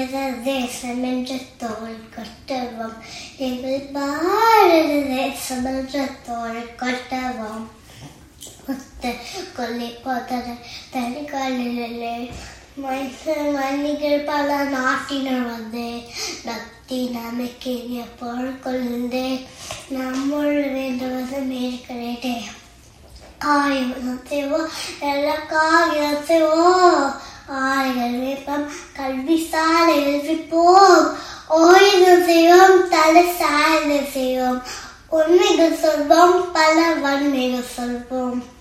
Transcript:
பாரத தேசம் என்ற தோல் கொட்டவும் எங்கள் பாரத தேசம் என்ற தோல் கொட்டவும் முத்த கொல்லி போதர தனிகளிலே மனிதர்கள் பல நாட்டினர் வந்து பக்தி நம்பிக்கைய போல் கொண்டு நம்முள் வேண்டுவது மேற்கிறேன் காயம் செய்வோம் எல்லா காரியம் செய்வோம் ஆய்கள் வேப்பம் கல்வி சாலை எழுப்பிப்போம் ஓய்வு செய்வோம் தலை சாய்ந்து செய்வோம் உண்மைகள் சொல்வோம் பல வன்மைகள் சொல்வோம்